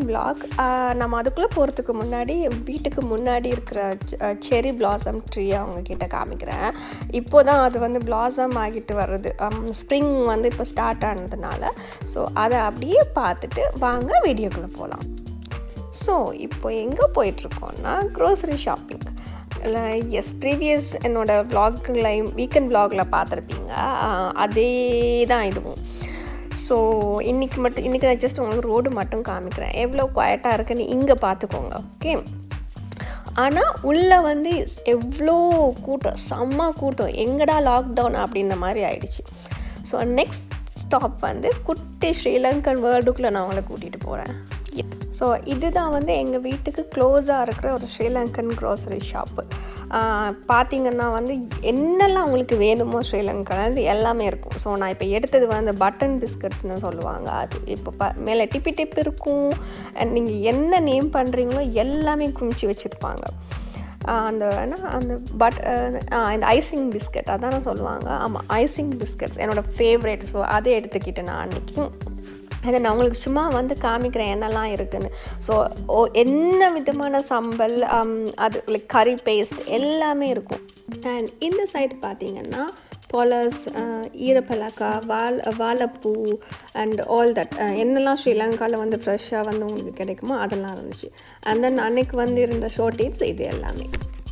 vlog நம்ம அதுக்குள்ளே போகிறதுக்கு முன்னாடி வீட்டுக்கு முன்னாடி இருக்கிற செரி பிளாசம் ட்ரீ அவங்க கிட்ட காமிக்கிறேன் இப்போ தான் அது வந்து பிளாசம் ஆகிட்டு வருது ஸ்ப்ரிங் வந்து இப்போ ஸ்டார்ட் ஆனதுனால ஸோ அதை அப்படியே பார்த்துட்டு வாங்க வீடியோக்குள்ளே போகலாம் ஸோ இப்போ எங்கே போயிட்டுருக்கோன்னா க்ரோசரி ஷாப்பிங் இல்லை எஸ் ப்ரீவியஸ் என்னோடய வ்ளாகில் வீக்கெண்ட் வ்ளாகில் பார்த்துருப்பீங்க அதே தான் இதுவும் ஸோ இன்றைக்கி மட்டும் இன்றைக்கி நான் ஜஸ்ட் உங்களுக்கு ரோடு மட்டும் காமிக்கிறேன் எவ்வளோ குவாய்ட்டாக இருக்குன்னு இங்கே பார்த்துக்கோங்க ஓகே ஆனால் உள்ளே வந்து எவ்வளோ கூட்டம் செம்ம கூட்டம் எங்கடா லாக்டவுன் அப்படின்ற மாதிரி ஆயிடுச்சு ஸோ நெக்ஸ்ட் ஸ்டாப் வந்து குட்டி ஸ்ரீலங்கன் வேர்ல்டுக்குள்ளே நான் உங்களை கூட்டிகிட்டு போகிறேன் ஸோ இதுதான் வந்து எங்கள் வீட்டுக்கு க்ளோஸாக இருக்கிற ஒரு ஸ்ரீலங்கன் க்ரோசரி ஷாப்பு பார்த்தீங்கன்னா வந்து என்னெல்லாம் உங்களுக்கு வேணுமோ ஸ்ரீலங்கன் அது எல்லாமே இருக்கும் ஸோ நான் இப்போ எடுத்தது வந்து பட்டன் பிஸ்கட்ஸ்னு சொல்லுவாங்க அது இப்போ ப மேலே டிப்பி டிப் இருக்கும் அண்ட் நீங்கள் என்ன நேம் பண்ணுறீங்களோ எல்லாமே குமிச்சு வச்சுருப்பாங்க அந்த என்ன அந்த பட் இந்த ஐசிங் பிஸ்கட் அதான சொல்லுவாங்க ஆமாம் ஐசிங் பிஸ்கட்ஸ் என்னோடய ஃபேவரேட் ஸோ அதை எடுத்துக்கிட்டேன் நான் அன்றைக்கி அதை நான் உங்களுக்கு சும்மா வந்து காமிக்கிறேன் என்னெல்லாம் இருக்குதுன்னு ஸோ ஓ என்ன விதமான சம்பல் அது லைக் கறி பேஸ்ட் எல்லாமே இருக்கும் அண்ட் இந்த சைடு பார்த்தீங்கன்னா பொலஸ் ஈரப்பலக்கா வால் வாழைப்பூ அண்ட் ஆல் தட் என்னெல்லாம் ஸ்ரீலங்காவில் வந்து ஃப்ரெஷ்ஷாக வந்து உங்களுக்கு கிடைக்குமோ அதெல்லாம் இருந்துச்சு அண்ட் தென் அன்னைக்கு வந்து இருந்த ஷோர்டேஜ் இது எல்லாமே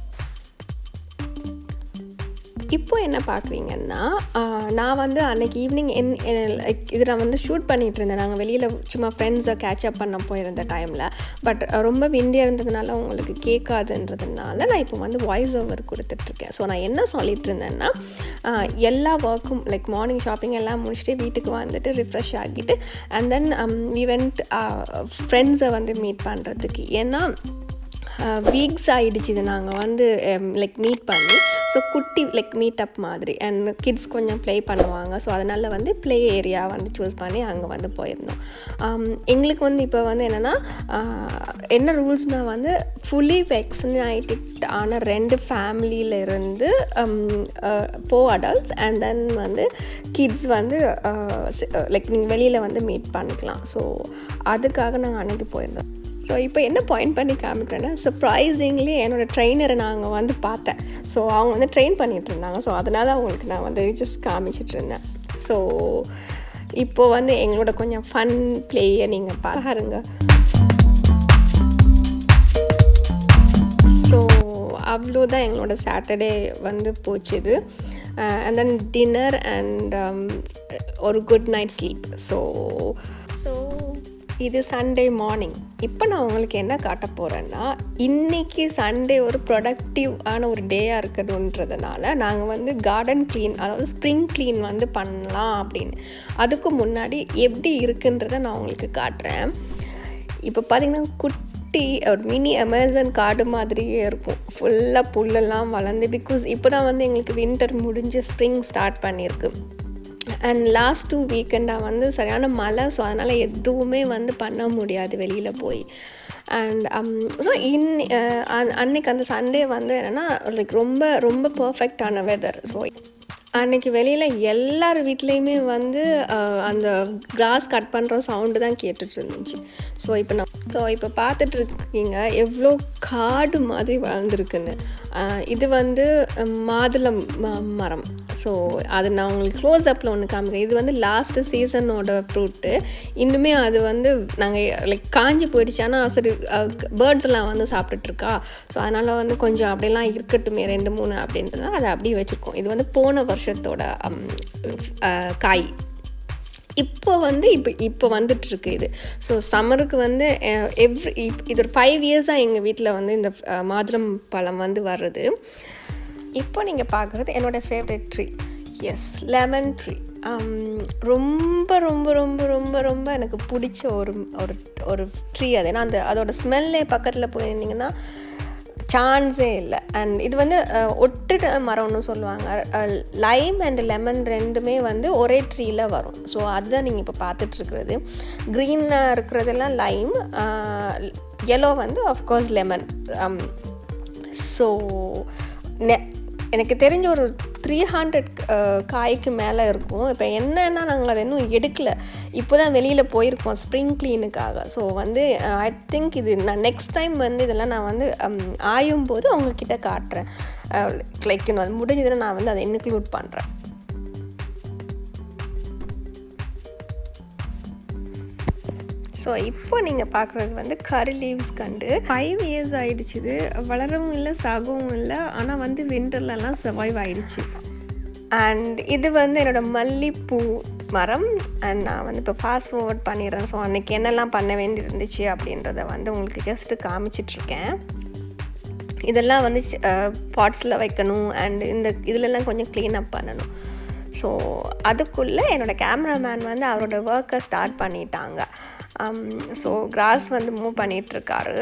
இப்போ என்ன பார்க்குறீங்கன்னா நான் வந்து அன்றைக்கி ஈவினிங் என் லைக் இது நான் வந்து ஷூட் பண்ணிகிட்டு இருந்தேன் நாங்கள் வெளியில் சும்மா ஃப்ரெண்ட்ஸை கேட்சப் பண்ண போயிருந்த டைமில் பட் ரொம்ப விண்டியாக இருந்ததுனால உங்களுக்கு கேட்காதுன்றதுனால நான் இப்போ வந்து வாய்ஸ் ஓவர் கொடுத்துட்ருக்கேன் ஸோ நான் என்ன சொல்லிட்டு இருந்தேன்னா எல்லா ஒர்க்கும் லைக் மார்னிங் ஷாப்பிங் எல்லாம் முடிச்சுட்டு வீட்டுக்கு வந்துட்டு ரிஃப்ரெஷ் ஆகிட்டு அண்ட் தென் ஈவெண்ட் ஃப்ரெண்ட்ஸை வந்து மீட் பண்ணுறதுக்கு ஏன்னா வீக்ஸ் ஆகிடுச்சு இது நாங்கள் வந்து லைக் மீட் பண்ணி ஸோ குட்டி லைக் மீட் அப் மாதிரி அண்ட் கிட்ஸ் கொஞ்சம் ப்ளே பண்ணுவாங்க ஸோ அதனால் வந்து ப்ளே ஏரியா வந்து சூஸ் பண்ணி அங்கே வந்து போயிருந்தோம் எங்களுக்கு வந்து இப்போ வந்து என்னென்னா என்ன ரூல்ஸ்னால் வந்து ஃபுல்லி வெக்சினேட்டட் ஆன ரெண்டு ஃபேமிலியில் இருந்து போ அடல்ட்ஸ் அண்ட் தென் வந்து கிட்ஸ் வந்து லைக் நீங்கள் வெளியில் வந்து மீட் பண்ணிக்கலாம் ஸோ அதுக்காக நாங்கள் அன்றைக்கி போயிருந்தோம் ஸோ இப்போ என்ன பாயிண்ட் பண்ணி காமிக்கிறேன்னா சர்ப்ரைசிங்லி என்னோடய ட்ரெயினரை நாங்கள் வந்து பார்த்தேன் ஸோ அவங்க வந்து ட்ரெயின் பண்ணிகிட்டு இருந்தாங்க ஸோ அதனால் அவங்களுக்கு நான் வந்து ஜஸ்ட் காமிச்சிட்டு இருந்தேன் ஸோ இப்போது வந்து எங்களோட கொஞ்சம் ஃபன் ப்ளேயை நீங்கள் பாருங்க ஸோ அவ்வளோதான் எங்களோட சாட்டர்டே வந்து போச்சுது அண்ட் தென் டின்னர் அண்ட் ஒரு good night sleep so so இது சண்டே மார்னிங் இப்போ நான் உங்களுக்கு என்ன காட்ட போகிறேன்னா இன்றைக்கி சண்டே ஒரு ப்ரொடக்டிவ் ஆன ஒரு டேயாக இருக்கணுன்றதுனால நாங்கள் வந்து கார்டன் க்ளீன் அதாவது ஸ்ப்ரிங் க்ளீன் வந்து பண்ணலாம் அப்படின்னு அதுக்கு முன்னாடி எப்படி இருக்குன்றதை நான் உங்களுக்கு காட்டுறேன் இப்போ பார்த்திங்கன்னா குட்டி ஒரு மினி அமேசான் காடு மாதிரியே இருக்கும் ஃபுல்லாக புல்லெல்லாம் வளர்ந்து பிகாஸ் இப்போ தான் வந்து எங்களுக்கு வின்டர் முடிஞ்சு ஸ்ப்ரிங் ஸ்டார்ட் பண்ணியிருக்கு அண்ட் லாஸ்ட் டூ வீக்கெண்டாக வந்து சரியான மழை ஸோ அதனால் எதுவுமே வந்து பண்ண முடியாது வெளியில் போய் அண்ட் ஸோ இன் அன்னைக்கு அந்த சண்டே வந்து என்னென்னா லைக் ரொம்ப ரொம்ப பர்ஃபெக்டான வெதர் ஸோ அன்றைக்கி வெளியில் எல்லார் வீட்லேயுமே வந்து அந்த கிராஸ் கட் பண்ணுற சவுண்டு தான் கேட்டுட்டு இருந்துச்சு ஸோ இப்போ நான் ஸோ இப்போ பார்த்துட்ருக்கீங்க எவ்வளோ காடு மாதிரி வளர்ந்துருக்குன்னு இது வந்து மாதுளம் மரம் ஸோ அது நான் உங்களுக்கு க்ளோஸ் அப்பில் ஒன்று காமிக்கிறேன் இது வந்து லாஸ்ட்டு சீசனோட ஃப்ரூட்டு இன்னுமே அது வந்து நாங்கள் லைக் காஞ்சி போயிடுச்சு ஆனால் சரி பேர்ட்ஸ் எல்லாம் வந்து சாப்பிட்டுட்ருக்கா ஸோ அதனால் வந்து கொஞ்சம் அப்படிலாம் இருக்கட்டுமே ரெண்டு மூணு அப்படின்றதுனால அதை அப்படியே வச்சுருக்கோம் இது வந்து போன வருஷத்தோட காய் இப்போ வந்து இப்போ இப்போ வந்துட்டுருக்கு இது ஸோ சம்மருக்கு வந்து எவ்ரி இது ஒரு ஃபைவ் இயர்ஸாக எங்கள் வீட்டில் வந்து இந்த மாதுளம் பழம் வந்து வருது இப்போ நீங்கள் பார்க்குறது என்னோடய favourite tree yes lemon tree ரொம்ப ரொம்ப ரொம்ப ரொம்ப ரொம்ப எனக்கு பிடிச்ச ஒரு ஒரு ஒரு ட்ரீ அது ஏன்னா அந்த அதோட ஸ்மெல்லே பக்கத்தில் போயிருந்தீங்கன்னா சான்ஸே இல்லை அண்ட் இது வந்து ஒட்டு மரம்னு சொல்லுவாங்க லைம் அண்ட் லெமன் ரெண்டுமே வந்து ஒரே ட்ரீயில் வரும் ஸோ அதுதான் நீங்கள் இப்போ பார்த்துட்ருக்கிறது க்ரீனாக இருக்கிறதெல்லாம் லைம் எல்லோ வந்து ஆஃப்கோர்ஸ் லெமன் ஸோ நெ எனக்கு தெரிஞ்ச ஒரு த்ரீ ஹண்ட்ரட் காய்க்கு மேலே இருக்கும் இப்போ என்னன்னா நாங்கள் அதை இன்னும் எடுக்கல இப்போ தான் வெளியில் போயிருக்கோம் ஸ்ப்ரிங் க்ளீனுக்காக ஸோ வந்து ஐ திங்க் இது நான் நெக்ஸ்ட் டைம் வந்து இதெல்லாம் நான் வந்து um, ஆயும் போது அவங்கக்கிட்ட காட்டுறேன் லைக் இன்னும் அது முடிஞ்சதுன்னா நான் வந்து அதை இன்க்ளூட் பண்ணுறேன் ஸோ இப்போ நீங்கள் பார்க்குறது வந்து கரி லீவ்ஸ் கண்டு ஃபைவ் இயர்ஸ் ஆயிடுச்சு இது வளரவும் இல்லை சாகவும் இல்லை ஆனால் வந்து விண்டர்லலாம் சர்வைவ் ஆயிடுச்சு அண்ட் இது வந்து என்னோடய மல்லிப்பூ மரம் அண்ட் நான் வந்து இப்போ ஃபாஸ்ட் ஃபார்வர்ட் பண்ணிடுறேன் ஸோ அன்றைக்கி என்னெல்லாம் பண்ண வேண்டி இருந்துச்சு அப்படின்றத வந்து உங்களுக்கு ஜஸ்ட்டு காமிச்சிட்ருக்கேன் இதெல்லாம் வந்து பாட்ஸில் வைக்கணும் அண்ட் இந்த இதிலெல்லாம் கொஞ்சம் க்ளீன் அப் பண்ணணும் ஸோ அதுக்குள்ளே என்னோடய கேமராமேன் வந்து அவரோட ஒர்க்கை ஸ்டார்ட் பண்ணிட்டாங்க ஸோ கிராஸ் வந்து மூவ் பண்ணிகிட்ருக்காரு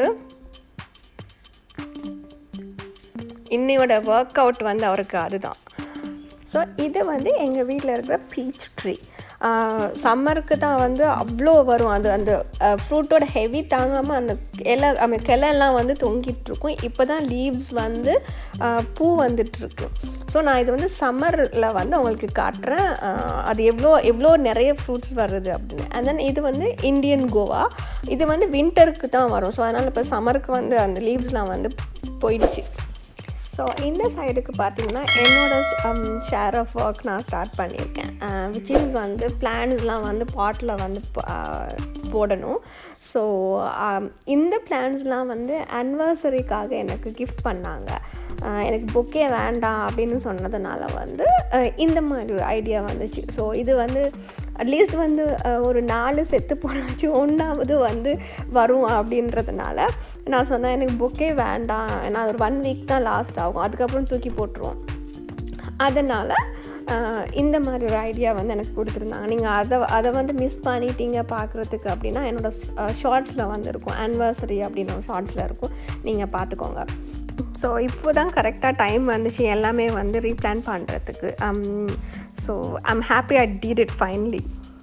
இன்னையோட ஒர்க் அவுட் வந்து அவருக்கு அதுதான் ஸோ இது வந்து எங்கள் வீட்டில் இருக்கிற பீச் ட்ரீ சம்மருக்கு தான் வந்து அவ்வளோ வரும் அது அந்த ஃப்ரூட்டோட ஹெவி தாங்காமல் அந்த இலை அந்த கிளையெல்லாம் வந்து தொங்கிட்டு இருக்கும் இப்போ தான் லீவ்ஸ் வந்து ஆஹ், பூ வந்துட்டுருக்கு ஸோ நான் இது வந்து சம்மரில் வந்து உங்களுக்கு காட்டுறேன் ஆஹ், அது எவ்வளோ எவ்வளோ நிறைய ஃப்ரூட்ஸ் வருது அப்படின்னு அண்ட் தென் இது வந்து இந்தியன் கோவா இது வந்து வின்டருக்கு தான் வரும் ஸோ அதனால் இப்போ சம்மருக்கு வந்து அந்த லீவ்ஸ்லாம் வந்து போயிடுச்சு ஸோ இந்த சைடுக்கு பார்த்தீங்கன்னா என்னோட ஷேர் ஆஃப் ஒர்க் நான் ஸ்டார்ட் பண்ணியிருக்கேன் விச் இஸ் வந்து பிளான்ஸ்லாம் வந்து பாட்டில் வந்து ப- ஆஹ் போடணும் ஸோ இந்த பிளான்ஸ்லாம் வந்து அனிவர்சரிக்காக எனக்கு கிஃப்ட் பண்ணாங்க ஆஹ் எனக்கு பொக்கே வேண்டாம் அப்படின்னு சொன்னதுனால வந்து ஆஹ் இந்த மாதிரி ஒரு ஐடியா வந்துச்சு ஸோ இது வந்து அட்லீஸ்ட் வந்து ஆஹ் ஒரு நாலு செத்து போனாச்சு ஒன்றாவது வந்து வரும் அப்படின்றதுனால நான் சொன்னேன் எனக்கு பொக்கே வேண்டாம் ஏன்னா ஒரு ஒன் வீக் தான் லாஸ்ட் ஆகும் அதுக்கப்புறம் தூக்கி போட்டுருவோம் அதனால் இந்த மாதிரி ஒரு ஐடியா வந்து எனக்கு கொடுத்துருந்தாங்க நீங்கள் அதை அதை வந்து மிஸ் பண்ணிட்டீங்க பார்க்குறதுக்கு அப்படின்னா என்னோடய ஷார்ட்ஸில் வந்து இருக்கும் ஆனிவர்சரி அப்படின்னு ஷார்ட்ஸில் இருக்கும் நீங்கள் பார்த்துக்கோங்க ஸோ இப்போ தான் கரெக்டாக டைம் வந்துச்சு எல்லாமே வந்து ரீப்ளான் பண்ணுறதுக்கு so I'm happy I did it finally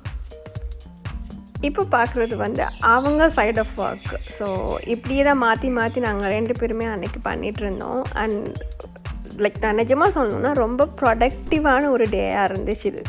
இப்போ பார்க்குறது வந்து அவங்க சைட் ஆஃப் ஒர்க் ஸோ இப்படியே தான் மாற்றி மாற்றி நாங்கள் ரெண்டு பேருமே அன்னைக்கு பண்ணிகிட்டு இருந்தோம் அண்ட் லைக் நான் நிஜமாக சொல்லணும்னா ரொம்ப ப்ரொடக்டிவான ஒரு டேயாக இருந்துச்சு இது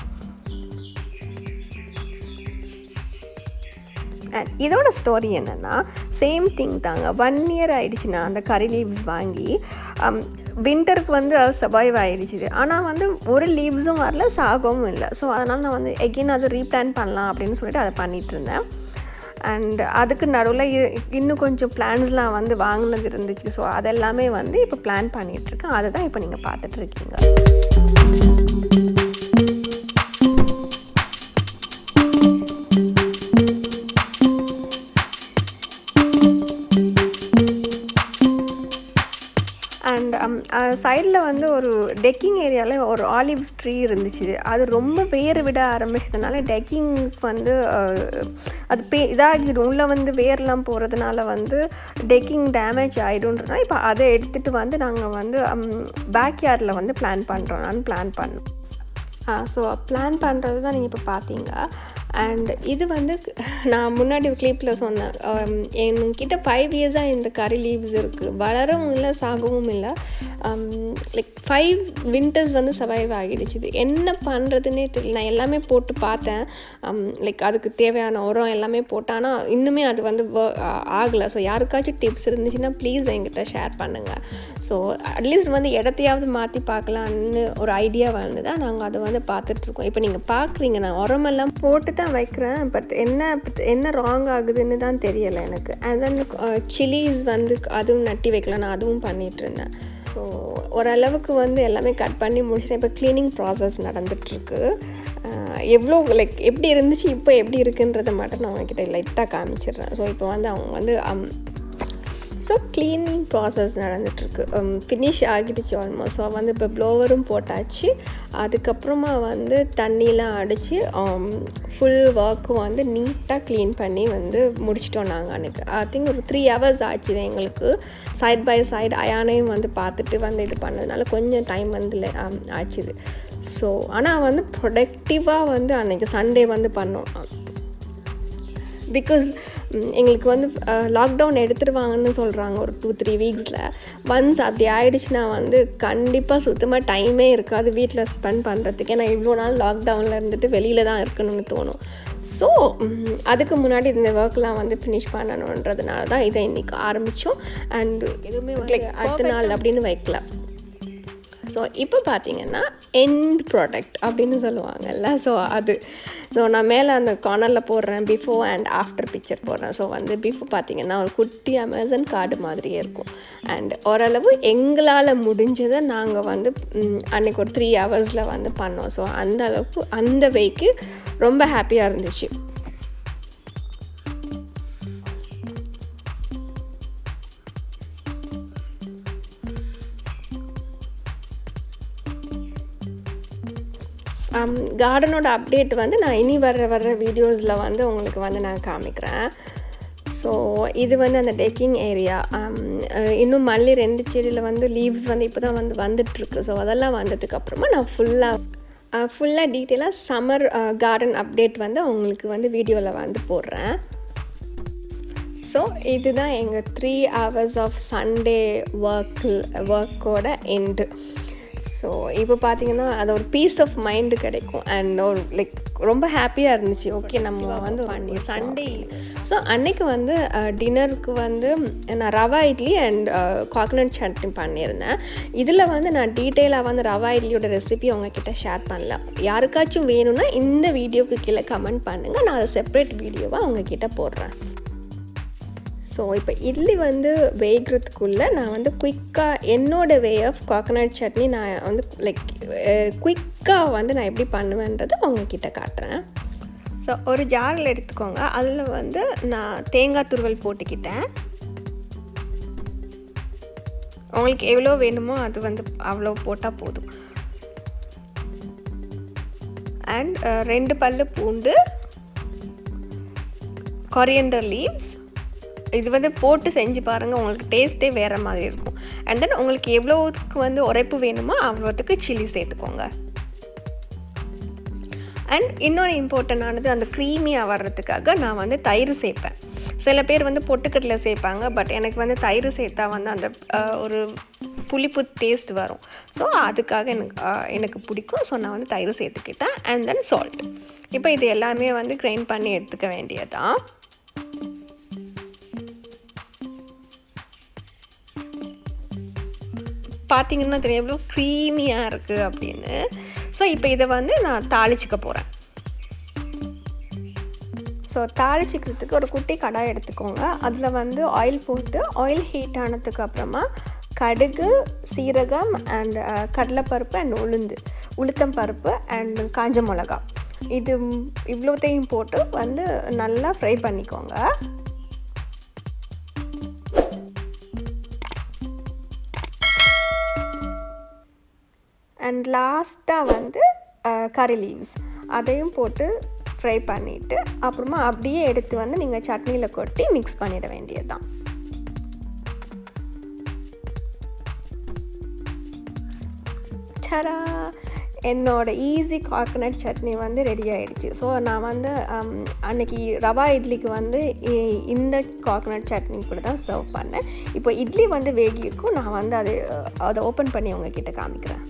And இதோட ஸ்டோரி என்னென்னா சேம் திங் தாங்க ஒன் இயர் ஆயிடுச்சு நான் அந்த கரி லீவ்ஸ் வாங்கி வின்டருக்கு வந்து அது சர்வைவ் ஆயிடுச்சு ஆனால் வந்து ஒரு லீவ்ஸும் வரல சாகவும் இல்லை ஸோ அதனால் நான் வந்து எகெயின் அதை ரீப்ளான் பண்ணலாம் அப்படின்னு சொல்லிட்டு அதை பண்ணிகிட்டு இருந்தேன் அண்ட் அதுக்கு நடுவில் இன்னும் கொஞ்சம் பிளான்ஸ்லாம் வந்து வாங்கினது இருந்துச்சு ஸோ அதெல்லாமே வந்து இப்போ பிளான் பண்ணிகிட்ருக்கேன் அதை தான் இப்போ நீங்கள் பார்த்துட்ருக்கீங்க அண்ட் சைடில் வந்து ஒரு டெக்கிங் ஏரியாவில் ஒரு ஆலிவ்ஸ் ட்ரீ இருந்துச்சு அது ரொம்ப வேர் விட ஆரம்பிச்சதுனால டெக்கிங்க்கு வந்து அஹ், அது பே இதாகிடும் உள்ளே வந்து வேர்லாம் போகிறதுனால வந்து டெக்கிங் டேமேஜ் ஆகிடும்ன்றதுனால இப்போ அதை எடுத்துகிட்டு வந்து நாங்கள் வந்து பேக் யார்டில் வந்து பிளான் பண்ணுறோம் நான் பிளான் பண்ணோம் ஸோ பிளான் பண்ணுறது தான் நீங்கள் இப்போ பார்த்தீங்க அண்ட் இது வந்து நான் முன்னாடி கிளிப்பில் சொன்னேன் um, என்கிட்ட ஃபைவ் இயர்ஸாக இந்த கரி லீவ்ஸ் இருக்குது வளரவும் இல்லை சாகவும் இல்லை லைக் ஃபைவ் வின்டர்ஸ் வந்து சர்வைவ் ஆகிடுச்சு இது என்ன பண்ணுறதுன்னே தெரியல நான் எல்லாமே போட்டு பார்த்தேன் லைக் அதுக்கு தேவையான உரம் எல்லாமே போட்டேன் ஆனால் இன்னுமே அது வந்து ஆகலை ஸோ யாருக்காச்சும் டிப்ஸ் இருந்துச்சுன்னா ப்ளீஸ் என்கிட்ட ஷேர் பண்ணுங்கள் ஸோ அட்லீஸ்ட் வந்து இடத்தையாவது மாற்றி பார்க்கலான்னு ஒரு ஐடியா வந்து தான் நாங்கள் அதை வந்து பார்த்துட்ருக்கோம் இப்போ நீங்கள் பார்க்குறீங்க நான் உரமெல்லாம் போட்டு தான் வைக்கிறேன் பட் என்ன என்ன ராங் ஆகுதுன்னு தான் தெரியலை எனக்கு அண்ட் தென் சில்லிஸ் வந்து அதுவும் நட்டி வைக்கலாம் நான் அதுவும் பண்ணிகிட்டு இருந்தேன் ஸோ ஓரளவுக்கு வந்து எல்லாமே கட் பண்ணி முடிச்சிட்டேன் இப்போ க்ளீனிங் ப்ராசஸ் நடந்துகிட்ருக்கு எவ்வளோ லைக் எப்படி இருந்துச்சு இப்போ எப்படி இருக்குன்றதை மட்டும் நான் உங்ககிட்ட லைட்டாக காமிச்சிடுறேன் ஸோ இப்போ வந்து அவங்க வந்து um, ஸோ க்ளீனிங் ப்ராசஸ் நடந்துகிட்ருக்கு ஃபினிஷ் ஆகிடுச்சு ஆல்மோஸ்ட் ஸோ வந்து இப்போ ப்ளோவரும் போட்டாச்சு அதுக்கப்புறமா வந்து தண்ணிலாம் அடித்து ஃபுல் ஒர்க்கும் வந்து நீட்டாக க்ளீன் பண்ணி வந்து முடிச்சிட்டோம் நாங்கள் அன்றைக்கி ஐ திங்க் ஒரு த்ரீ ஹவர்ஸ் ஆச்சு எங்களுக்கு சைட் பை சைடு அயானையும் வந்து பார்த்துட்டு வந்து இது பண்ணதுனால கொஞ்சம் டைம் வந்து le- ஆம், ஆச்சுது ஸோ ஆனால் வந்து ப்ரொடக்டிவாக வந்து அன்றைக்கி சண்டே வந்து பண்ணோம் பிகாஸ் எங்களுக்கு வந்து லாக்டவுன் எடுத்துருவாங்கன்னு சொல்கிறாங்க ஒரு டூ த்ரீ வீக்ஸில் ஒன்ஸ் அப்படி ஆயிடுச்சுன்னா வந்து கண்டிப்பாக சுத்தமாக டைமே இருக்காது வீட்டில் ஸ்பெண்ட் பண்ணுறதுக்கு ஏன்னா இவ்வளோ நாள் லாக்டவுனில் இருந்துட்டு வெளியில் தான் இருக்கணும்னு தோணும் ஸோ அதுக்கு முன்னாடி இந்த ஒர்க்லாம் வந்து ஃபினிஷ் பண்ணணுன்றதுனால தான் இதை இன்றைக்கி ஆரம்பித்தோம் அண்ட் எதுவுமே லைக் அடுத்த நாள் அப்படின்னு வைக்கல ஸோ இப்போ பார்த்தீங்கன்னா எண்ட் ப்ராடக்ட் அப்படின்னு சொல்லுவாங்கல்ல ஸோ அது ஸோ நான் மேலே அந்த கார்னரில் போடுறேன் பிஃபோர் அண்ட் ஆஃப்டர் பிக்சர் போடுறேன் ஸோ வந்து பிஃபோர் பார்த்தீங்கன்னா ஒரு குட்டி அமேசான் கார்டு மாதிரியே இருக்கும் அண்ட் ஓரளவு எங்களால் முடிஞ்சதை நாங்கள் வந்து அன்றைக்கி ஒரு த்ரீ ஹவர்ஸில் வந்து பண்ணோம் ஸோ அந்த அளவுக்கு அந்த வேக்கு ரொம்ப ஹாப்பியாக இருந்துச்சு கார்டனோட அப்டேட் வந்து நான் இனி வர்ற வர்ற வீடியோஸில் வந்து உங்களுக்கு வந்து நான் காமிக்கிறேன் ஸோ இது வந்து அந்த டெக்கிங் ஏரியா இன்னும் மல்லி ரெண்டு செடியில் வந்து லீவ்ஸ் வந்து இப்போ தான் வந்து வந்துட்டுருக்கு ஸோ அதெல்லாம் வந்ததுக்கப்புறமா நான் ஃபுல்லாக ஃபுல்லாக டீட்டெயிலாக சம்மர் கார்டன் அப்டேட் வந்து உங்களுக்கு வந்து வீடியோவில் வந்து போடுறேன் ஸோ இதுதான் எங்கள் த்ரீ ஹவர்ஸ் ஆஃப் சண்டே ஒர்க்கில் ஒர்க்கோட எண்டு ஸோ இப்போ பார்த்தீங்கன்னா அது ஒரு பீஸ் ஆஃப் மைண்டு கிடைக்கும் அண்ட் ஒரு லைக் ரொம்ப ஹாப்பியாக இருந்துச்சு ஓகே நம்ம வந்து பண்ணி சண்டே ஸோ அன்னைக்கு வந்து டின்னருக்கு வந்து நான் ரவா இட்லி அண்ட் காக்னட் சட்னி பண்ணியிருந்தேன் இதில் வந்து நான் டீட்டெயிலாக வந்து ரவா இட்லியோட ரெசிபி உங்ககிட்ட ஷேர் பண்ணல யாருக்காச்சும் வேணும்னா இந்த வீடியோக்கு கீழே கமெண்ட் பண்ணுங்கள் நான் அதை செப்பரேட் வீடியோவாக உங்ககிட்ட போடுறேன் ஸோ இப்போ இட்லி வந்து வேகிறதுக்குள்ளே நான் வந்து குயிக்காக என்னோடய வே ஆஃப் கோகனட் சட்னி நான் வந்து லைக் குயிக்காக வந்து நான் எப்படி பண்ணுவேன்றதை உங்ககிட்ட காட்டுறேன் ஸோ ஒரு ஜாரில் எடுத்துக்கோங்க அதில் வந்து நான் தேங்காய் துருவல் போட்டுக்கிட்டேன் உங்களுக்கு எவ்வளோ வேணுமோ அது வந்து அவ்வளோ போட்டால் போதும் அண்ட் ரெண்டு பல்லு பூண்டு கொரியண்டர் லீவ்ஸ் இது வந்து போட்டு செஞ்சு பாருங்கள் உங்களுக்கு டேஸ்ட்டே வேறு மாதிரி இருக்கும் அண்ட் தென் உங்களுக்கு எவ்வளோத்துக்கு வந்து உரைப்பு வேணுமோ அவ்வளோத்துக்கு சில்லி சேர்த்துக்கோங்க அண்ட் இன்னொரு இம்பார்ட்டண்டானது அந்த க்ரீமியாக வர்றதுக்காக நான் வந்து தயிர் சேர்ப்பேன் சில பேர் வந்து பொட்டுக்கடலை சேர்ப்பாங்க பட் எனக்கு வந்து தயிர் சேர்த்தா வந்து அந்த ஒரு புளிப்பு டேஸ்ட் வரும் ஸோ அதுக்காக எனக்கு எனக்கு பிடிக்கும் ஸோ நான் வந்து தயிர் சேர்த்துக்கிட்டேன் அண்ட் தென் சால்ட் இப்போ இது எல்லாமே வந்து கிரைண்ட் பண்ணி எடுத்துக்க வேண்டியதான் பார்த்தீங்கன்னா தெரியும் எவ்வளோ க்ரீமியாக இருக்குது அப்படின்னு ஸோ இப்போ இதை வந்து நான் தாளிச்சிக்க போகிறேன் ஸோ தாளிச்சிக்கிறதுக்கு ஒரு குட்டி கடாய் எடுத்துக்கோங்க அதில் வந்து ஆயில் போட்டு ஆயில் ஹீட் ஆனதுக்கு அப்புறமா கடுகு சீரகம் அண்ட் கடலைப்பருப்பு அண்ட் உளுந்து உளுத்தம் பருப்பு அண்ட் காஞ்ச மிளகா இது இவ்வளோத்தையும் போட்டு வந்து நல்லா ஃப்ரை பண்ணிக்கோங்க அண்ட் லாஸ்ட்டாக வந்து கறி லீவ்ஸ் அதையும் போட்டு ஃப்ரை பண்ணிவிட்டு அப்புறமா அப்படியே எடுத்து வந்து நீங்கள் சட்னியில் கொட்டி மிக்ஸ் பண்ணிட வேண்டியது தான் சரா என்னோட ஈஸி காக்கனட் சட்னி வந்து ரெடி ஆகிடுச்சு ஸோ நான் வந்து அன்னைக்கு ரவா இட்லிக்கு வந்து இந்த காக்கனட் சட்னி கூட தான் சர்வ் பண்ணேன் இப்போ இட்லி வந்து வேகி இருக்கும் நான் வந்து அது அதை ஓப்பன் பண்ணி உங்ககிட்ட காமிக்கிறேன்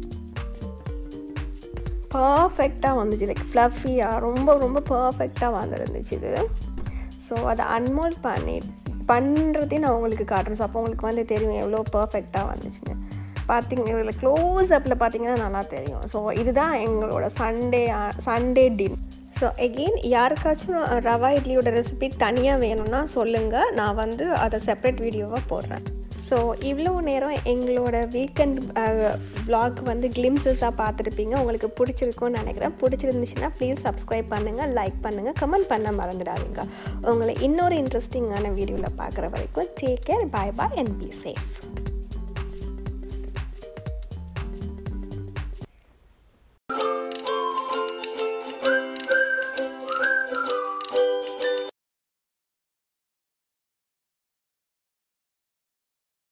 பர்ஃபெக்டாக வந்துச்சு லைக் ஃப்ளஃபியாக ரொம்ப ரொம்ப பர்ஃபெக்டாக வந்துருந்துச்சு இது ஸோ அதை அன்மோல்ட் பண்ணி பண்ணுறதே நான் உங்களுக்கு காட்டுறேன் ஸோ அப்போ உங்களுக்கு வந்து தெரியும் எவ்வளோ பர்ஃபெக்டாக வந்துச்சுன்னு பார்த்தீங்க இதில் க்ளோஸ் அப்பில் பார்த்தீங்கன்னா நல்லா தெரியும் ஸோ இதுதான் எங்களோட சண்டே சண்டே டின் ஸோ எகெயின் யாருக்காச்சும் ரவா இட்லியோட ரெசிபி தனியாக வேணும்னா சொல்லுங்கள் நான் வந்து அதை செப்பரேட் வீடியோவாக போடுறேன் ஸோ இவ்வளோ நேரம் எங்களோட வீக்கெண்ட் வ்ளாக் வந்து கிளிம்ஸஸாக பார்த்துருப்பீங்க உங்களுக்கு பிடிச்சிருக்கும்னு நினைக்கிறேன் பிடிச்சிருந்துச்சுன்னா ப்ளீஸ் சப்ஸ்கிரைப் பண்ணுங்கள் லைக் பண்ணுங்கள் கமெண்ட் பண்ண மறந்துடாதீங்க உங்களை இன்னொரு இன்ட்ரெஸ்டிங்கான வீடியோவில் பார்க்குற வரைக்கும் take care bye bye and be safe